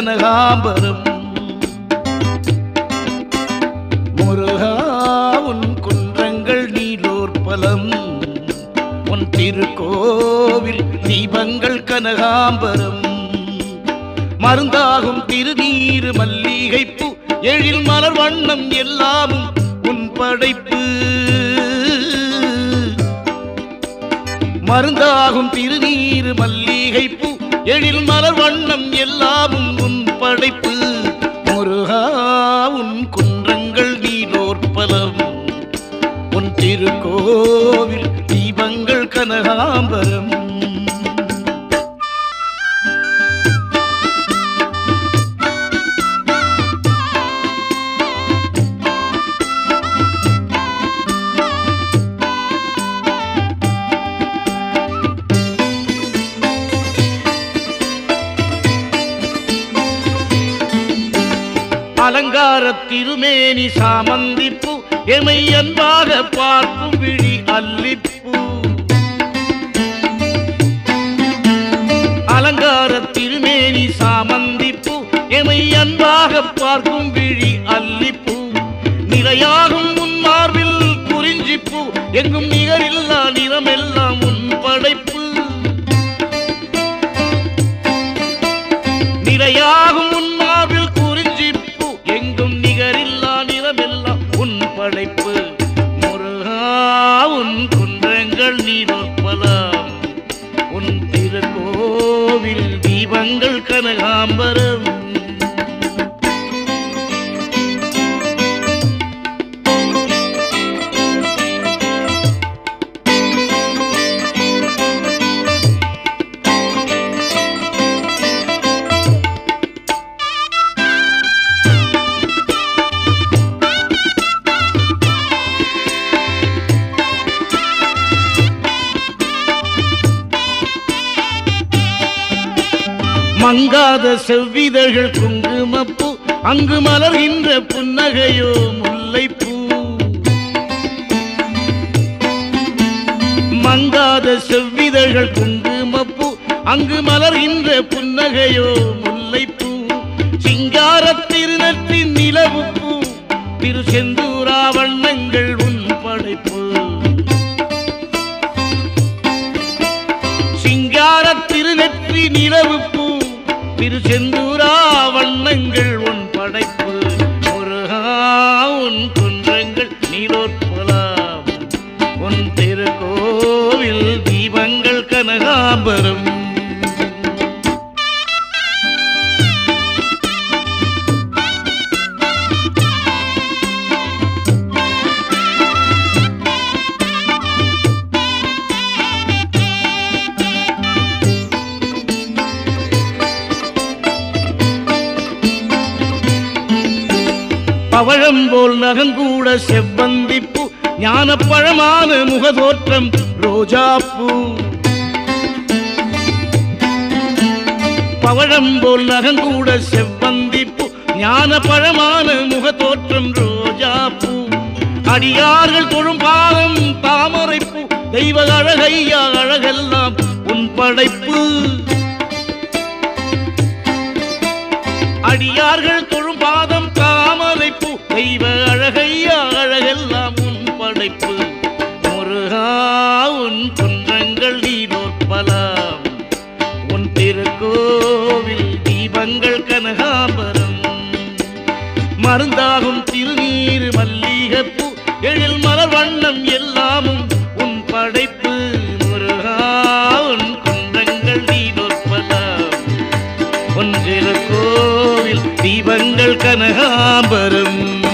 கனகாம்பரம் முருகா உன் குன்றங்கள் நீலோர் பலம் உன் திருக்கோவில் தீபங்கள் கனகாம்பரம் மருந்தாகும் திருநீரு மல்லிகைப்பூ எழில் மலர் வண்ணம் எல்லாமும் உன் படைப்பு மருந்தாகும் திருநீரு மல்லிகைப்பூ எழில் மலர் வண்ணம் எல்லாமும் உன் படைப்பு முருகா உன் குன்றங்கள் நீலோற்பலம் உன் திருக்கோவில் தீபங்கள் கனகாம்பரம் அலங்கார திருமேனி சாமந்திப்பூ எமை அன்பாக பார்க்கும் விழி அல்லிப்பூ அலங்கார திருமேனி சாமந்திப்பூ எமை அன்பாக பார்க்கும் விழி அல்லிப்பூ நிறையாகும் உன் மார்பில் குறிஞ்சிப்பூ எங்கும் நிகரில்லா நிறமெல்லாம் உன் படைப்பு நிறையாகும் உன் மார்பில் குறிஞ்சிப்பூ எங்கும் நிகரில்லா நிறமெல்லாம் உன் படைப்பு முருகா உன் குன்றங்கள் நீரோற்பலாம் உன் திருக்கோவில் தீபங்கள் கனகாம்பரம் மங்காத செவ்விதழ்கள் குங்குமப்பூ அங்கு மலர்கின்ற புன்னகையோ முல்லைப்பூ மங்காத செவ்விதழ்கள் குங்குமப்பூ அங்கு மலர்கின்ற புன்னகையோ முல்லைப்பூ சிங்கார திருநற்றின் நிலவுப்பூ திரு செந்தூரா வண்ணங்கள் உன் படைப்பு சிங்கார திருநெற்றி நிலவுப்பூ திரு செந்தூரா வண்ணங்கள் உன் படைப்பு முருகா உன் குன்றங்கள் நீரோற்பலாம் உன் திருக்கோவில் தீபங்கள் கனகாம்பரம் பவழம் போல் நகங்கூட செவ்வந்திப்பூ ஞானப்பழமான முகதோற்றம் ரோஜாப்பூ பவழம் போல் நகங்கூட செவ்வந்திப்பூ ஞானப்பழமான முகதோற்றம் ரோஜாப்பூ அடியார்கள் தொழும் பாதம் தாமரைப்பூ தெய்வ அழகையா அழகெல்லாம் உன் படைப்பு அடியார்கள் தொழும் பாதம் தாமரைப்பூ தெய்வ அழகையா அழகெல்லாம் உன் படைப்பு முருகா உன் குன்றங்கள் நீரோற்பலாம் உன் திருக்கோவில் தீபங்கள் கனகாம்பரம் மருந்தாகும் திருநீர் மல்லிகைப்பூ எழில் மலர் வண்ணம் எல்லாமும் உன் படைப்பு முருகா உன் குன்றங்கள் நீரோற்பலாம் ஒன்றில் கோவில் தீபங்கள் கனகாம்பரம்